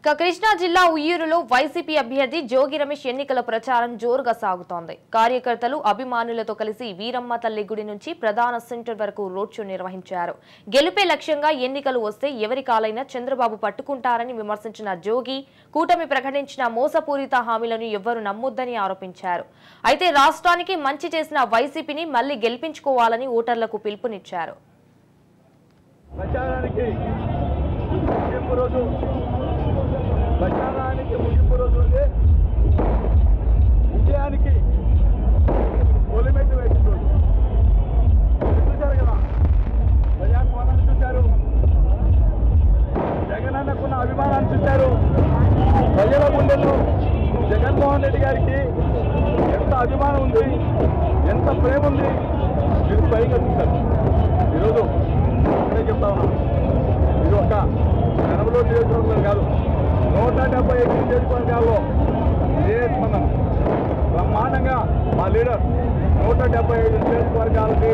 ఇక కృష్ణా జిల్లా ఉయ్యూరులో వైసీపీ అభ్యర్థి జోగి రమేష్ ఎన్నికల ప్రచారం జోరుగా సాగుతోంది కార్యకర్తలు అభిమానులతో కలిసి వీరమ్మ తల్లి గుడి నుంచి ప్రధాన సెంటర్ వరకు రోడ్ షో నిర్వహించారు గెలుపే లక్ష్యంగా ఎన్నికలు వస్తే ఎవరి కాలైనా చంద్రబాబు పట్టుకుంటారని విమర్శించిన జోగి కూటమి ప్రకటించిన మోసపూరిత హామీలను ఎవ్వరూ నమ్మొద్దని ఆరోపించారు అయితే రాష్ట్రానికి మంచి చేసిన వైసీపీని మళ్లీ గెలిపించుకోవాలని ఓటర్లకు పిలుపునిచ్చారు ప్రచారానికి ముగింపు రోజు ప్రచారానికి ముగింపు రోజు ఉంది. విజయానికి తొలిమెట్టు వేసిన రోజు మీరు చూశారు కదా ప్రజాస్వామ్యాన్ని చూశారు జగన్ అన్నకున్న అభిమానాన్ని చూశారు ప్రజల గుండెల్లో జగన్మోహన్ రెడ్డి గారికి ఎంత అభిమానం ఉంది ఎంత ప్రేమ ఉంది మీరు పైగా చూశారు ఈరోజు ఇక్కడే చెప్తా ఉన్నాను ఇది ఒక కనబలో నియోజకవర్గం కాదు నూట డెబ్బై ఐదు నియోజకవర్గాల్లో ఇదే స్పందన బ్రహ్మాండంగా మా లీడర్ నూట డెబ్బై ఐదు నియోజకవర్గాలకి